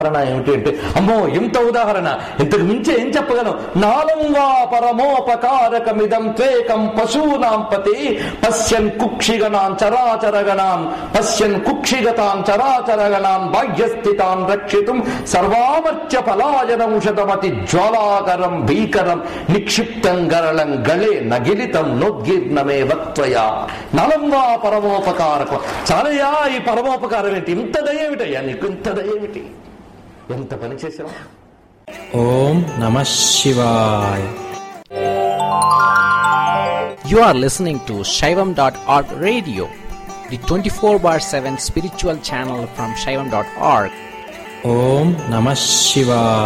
ఉదాహరణ ఏమిటి అంటే అమ్మో ఎంత ఉదాహరణ ఇంతకు మించి ఏం చెప్పగలం నాలం వా పరమోపకారకమిదం త్వేకం పశూనాం పతి పశ్యన్ కుక్షిగణాం చరాచరగణాం పశ్యన్ కుక్షిగతాం చరాచరగణాం బాహ్యస్థితాన్ రక్షితుం సర్వామర్త్య పలాయనౌషధమతి జ్వాలాకరం భీకరం నిక్షిప్తం గరళం గళే నగిలితం నోద్గీర్ణమే వక్త్వయా నలం వా పరమోపకారకం చాలయ్యా ఈ పరమోపకారం ఏంటి ఇంత దయేమిటయ్యా నీకు ఇంత దయేమిటి ఎంత పని చేసావు ఓం నమ శివాయ You are listening to Shaivam.org radio, the 24 bar 7 spiritual channel from Shaivam.org. ఓం నమ శివాయ